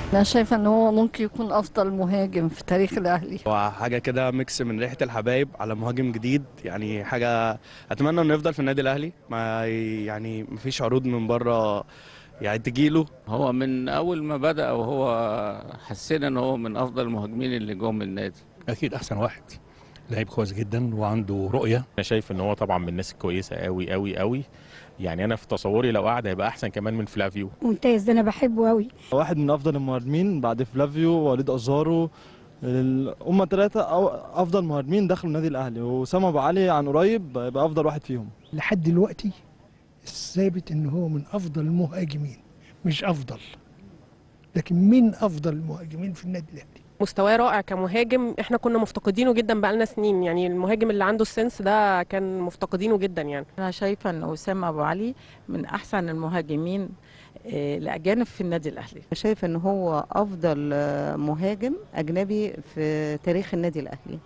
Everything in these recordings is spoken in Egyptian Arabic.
انا شايفه ان هو ممكن يكون افضل مهاجم في تاريخ الاهلي هو حاجه كده ميكس من ريحه الحبايب على مهاجم جديد يعني حاجه اتمنى انه يفضل في النادي الاهلي ما يعني مفيش عروض من بره يعني تجيله هو من اول ما بدا وهو حسينا ان هو من افضل المهاجمين اللي جم النادي اكيد احسن واحد لعيب كويس جدا وعنده رؤيه انا شايف ان هو طبعا من الناس الكويسه قوي قوي قوي يعني انا في تصوري لو قعد هيبقى احسن كمان من فلافيو ممتاز ده انا بحبه قوي واحد من افضل المهاجمين بعد فلافيو ووليد ازارو ال- هم ثلاثة أو أفضل مهاجمين دخلوا النادي الأهلي وسام أبو علي عن قريب يبقى أفضل واحد فيهم لحد دلوقتي ثابت ان هو من افضل المهاجمين مش افضل لكن من افضل المهاجمين في النادي الاهلي مستواه رائع كمهاجم احنا كنا مفتقدينه جدا بقالنا سنين يعني المهاجم اللي عنده السنس ده كان مفتقدينه جدا يعني أنا شايفة أن أسامة أبو علي من أحسن المهاجمين آه، الأجانب في النادي الأهلي شايف ان هو افضل آه، مهاجم اجنبي في تاريخ النادي الاهلي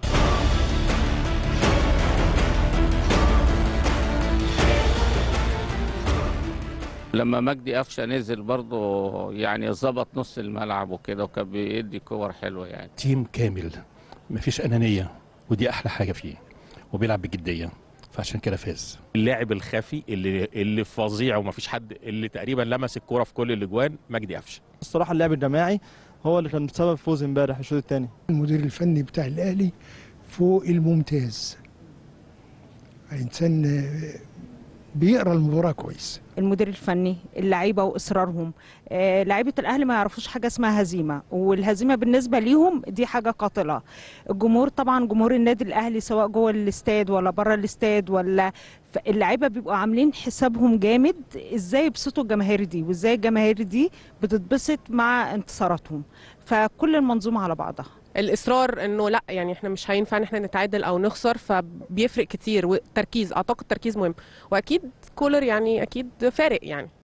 لما مجدي قفشه نزل برضه يعني ظبط نص الملعب وكده وكان بيدي كور حلوه يعني تيم كامل مفيش انانيه ودي احلى حاجه فيه وبيلعب بجديه فعشان كده فاز اللاعب الخفي اللي اللي فظيع ومفيش حد اللي تقريبا لمس الكوره في كل الاجوان مجدي قفشه الصراحة اللعب الجماعي هو اللي كان سبب فوز امبارح الشوط الثاني المدير الفني بتاع الاهلي فوق الممتاز انسان آه، بيقرا المباراه كويس المدير الفني اللعيبه واصرارهم آه، لعيبه الاهلي ما يعرفوش حاجه اسمها هزيمه والهزيمه بالنسبه ليهم دي حاجه قاتله الجمهور طبعا جمهور النادي الاهلي سواء جوه الاستاد ولا بره الاستاد ولا ف- اللعيبه بيبقوا عاملين حسابهم جامد ازاي يبسطوا الجماهير دي وازاي الجماهير دي بتتبسط مع انتصاراتهم فكل المنظومه على بعضها الاصرار انه لا يعني احنا مش هينفع ان احنا نتعادل او نخسر فبيفرق كتير والتركيز اعتقد تركيز مهم واكيد كولر يعني اكيد فارق يعني